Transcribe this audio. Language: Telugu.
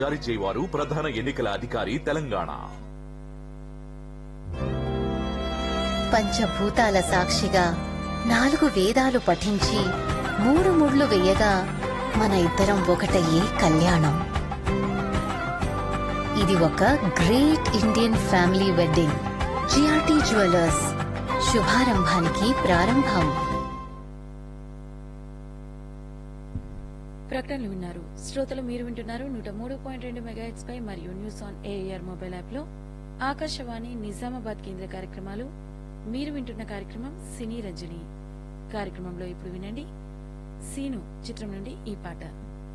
జారీ చేయవారు ప్రధాన ఎన్నికల అధికారి తెలంగాణ పంచభూతాల సాక్షిగా నాలుగు వేదాలు పఠించి మూడు ముళ్ళు వేయగా మన ఇద్దరం ఒకటయ్యే కళ్యాణం ఇది ఒక great Indian family wedding G R T jewellers శుభారంభానికి ప్రారంభం ప్రకటనలు విన్నారు శ్రోతలు మీరు వింటున్నారు నూట మూడు పాయింట్ రెండు మెగాహెట్స్ పై మరియు news on A R mobile app లో ఆకాశవాణి నిజామాబాద్ కేంద్ర కార్యక్రమాలు మీరు వింటున్న కార్యక్రమం సినీ రంజని కార్యక్రమంలో ఇప్పుడు వినండి సీను చిత్రం నుండి ఈ పాట